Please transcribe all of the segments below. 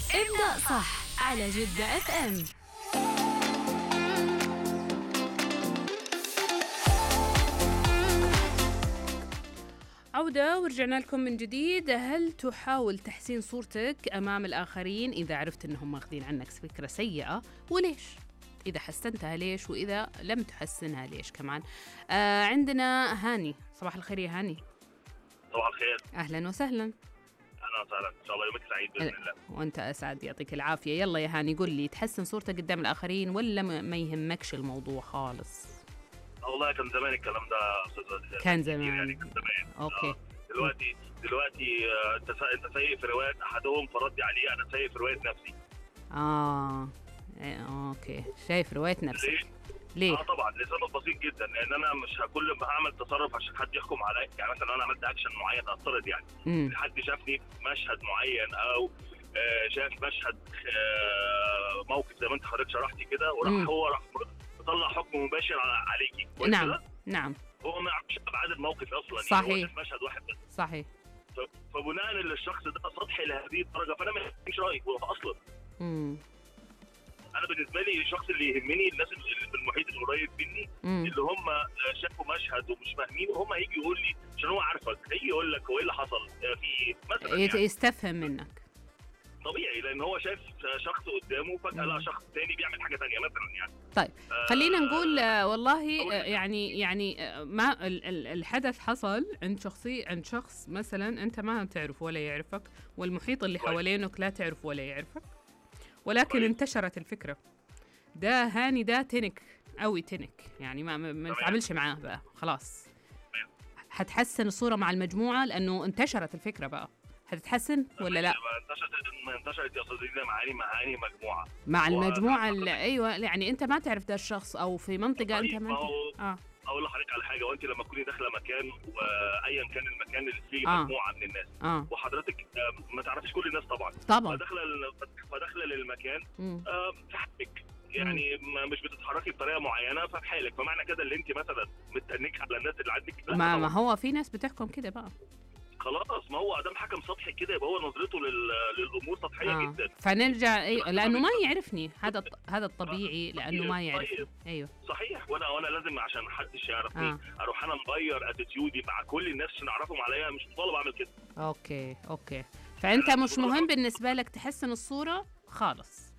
ابدأ صح على جدة اف ام عودة ورجعنا لكم من جديد هل تحاول تحسين صورتك أمام الآخرين إذا عرفت أنهم ماخذين عنك فكرة سيئة وليش؟ إذا حسنتها ليش وإذا لم تحسنها ليش كمان آه عندنا هاني صباح الخير يا هاني صباح الخير أهلا وسهلا اهلا وسهلا ان شاء الله يومك سعيد باذن الله وانت اسعد يعطيك العافيه يلا يا هاني قل لي تحسن صورتك قدام الاخرين ولا ما ما يهمكش الموضوع خالص والله كان زمان الكلام ده يا استاذ كان كتير يعني زمان كان زمان اوكي آه. دلوقتي دلوقتي آه، انت سا- انت سايق في روايه احدهم فردي عليه انا سايق في روايه نفسي اه إيه، اوكي شايف روايه نفسك ليه؟ ليه اه طبعا لسبب بسيط جدا لان انا مش كل ما هعمل تصرف عشان حد يحكم عليا يعني مثلا انا عملت اكشن معين افترض يعني امم حد شافني في مشهد معين او آه، شاف مشهد آه، موقف زي ما انت حضرتك شرحتي كده وراح مم. هو راح طلع حكم مباشر على- عليكي كويس نعم كده؟ نعم هو ما يعرفش ابعاد الموقف اصلا صحيح. يعني هو شاف مشهد واحد بس صحيح ف- فبناء ان الشخص ده سطحي لهذه الدرجه فانا ما يهمنيش رايي هو اصلا امم انا بالنسبه لي الشخص اللي يهمني الناس اللي في المحيط القريب مني امم اللي هم شافوا مشهد ومش فاهمين وهم هيجي يقول لي عشان هو عارفك هيجي يقول لك هو ايه اللي حصل آه، في ايه مثلا يت- يعني يستفهم منك طبيعي لان هو شاف شخص قدامه فجاه مم. لقى شخص تاني بيعمل حاجه تانيه مثلا يعني طيب آه، خلينا نقول آه، والله أول آه، حاجة. يعني يعني آه، ما ال- ال- الحدث حصل عند شخصي عند شخص مثلا انت ما تعرف ولا يعرفك والمحيط اللي كويس. حوالينك لا تعرف ولا يعرفك ولكن كويس. انتشرت الفكره ده هاني ده تنك قوي تنك يعني ما ما, ما تمام. نتعاملش معاه بقى خلاص تمام. حتحسن الصوره مع المجموعه لانه انتشرت الفكره بقى هتتحسن ولا لا ما انتشرت ما انتشرت يا استاذ زينب معاني معاني مجموعه مع هو- المجموعه اللي ايوه يعني انت ما تعرف ده الشخص او في منطقه انت طيب، ما ما هو اه اقول لحضرتك على حاجه وانت لما تكوني داخله مكان وايا كان المكان اللي فيه آه. مجموعه من الناس اه وحضرتك آه، ما تعرفيش كل الناس طبعا طبعا فداخله ال- فداخله للمكان مم. آه، في حالك يعني ما مش بتتحركي بطريقه معينه ففي حالك فمعنى كده اللي انت مثلا متنكه على الناس اللي عندك لا ما طبعاً. ما هو في ناس بتحكم كده بقى خلاص ما هو ادام حكم سطحي كده يبقى هو نظرته لل... للامور سطحيه آه. جدا فنرجع أيوة لانه ما يعرفني هذا الط- هذا الطبيعي لانه ما طيب، يعرف طيب. ايوه صحيح وانا وانا لازم عشان محدش يعرفني آه. اروح انا مغير اتيتيودي مع كل الناس عشان اعرفهم عليا مش مطالب اعمل كده اوكي اوكي فانت أنا مش بقول مهم لك- بالنسبه لك تحسن الصوره خالص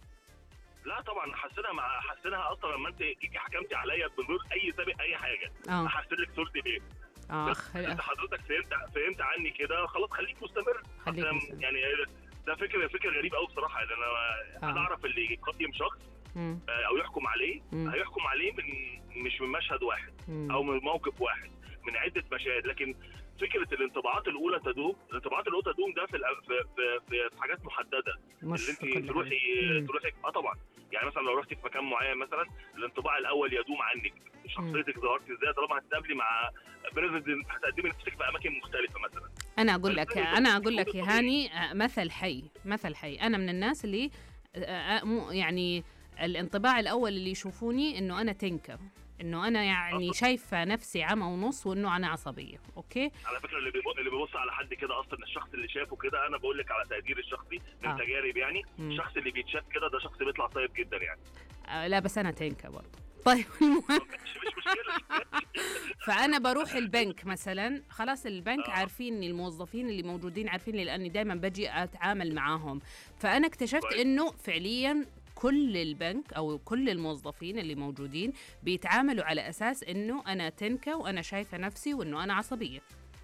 لا طبعا حسنها مع حسنها اصلا لما انت جيتي حكمتي عليا من غير اي سابق اي حاجه اه احسن لك صورتي ليه اه بس خل... انت حضرتك فهمت فهمت عني كده خلاص خليك مستمر خليك أصلاً مستمر. يعني ده فكره فكره غريب قوي بصراحه لان انا آه. انا اعرف اللي يقيم شخص مم. آه، او يحكم عليه مم. هيحكم عليه من مش من مشهد واحد مم. او من موقف واحد من عده مشاهد لكن فكره الانطباعات الاولى تدوم الانطباعات الاولى تدوم ده في الأ- في في, في, في حاجات محدده مش اللي في انت كل تروحي حاجة. مم. تروحي اه طبعا يعني مثلا لو رحتي في مكان معين مثلا الانطباع الاول يدوم عنك شخصيتك ظهرتي ازاي طالما هتقابلي مع بريزيدنت هتقدمي نفسك في اماكن مختلفه مثلا انا اقول لك فالفكرة انا اقول لك يا طبيعي. هاني آه، مثل حي مثل حي انا من الناس اللي آه، آه، مو يعني الانطباع الاول اللي يشوفوني انه انا تنكر انه انا يعني آه. شايفه نفسي عمى ونص وانه انا عصبيه اوكي على فكره اللي بيبص اللي بيبص على حد كده اصلا الشخص اللي شافه كده انا بقول لك على تقديري الشخصي من آه. تجارب يعني مم. الشخص اللي بيتشاف كده ده شخص بيطلع طيب جدا يعني آه، لا بس انا تنكر برضه طيب المهم مش مش مشكله فانا بروح البنك مثلا خلاص البنك آه. عارفين إن الموظفين اللي موجودين عارفين لاني دائما بجي اتعامل معاهم فانا اكتشفت كويس. انه فعليا كل البنك او كل الموظفين اللي موجودين بيتعاملوا على اساس انه انا تنكه وانا شايفه نفسي وانه انا عصبيه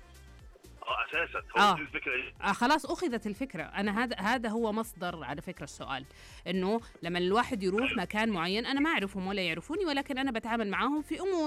اه اساسا آه. هو دي الفكره ايه آه خلاص اخذت الفكره انا هذا هذا هو مصدر على فكره السؤال انه لما الواحد يروح مكان معين انا ما اعرفهم ولا يعرفوني ولكن انا بتعامل معاهم في امور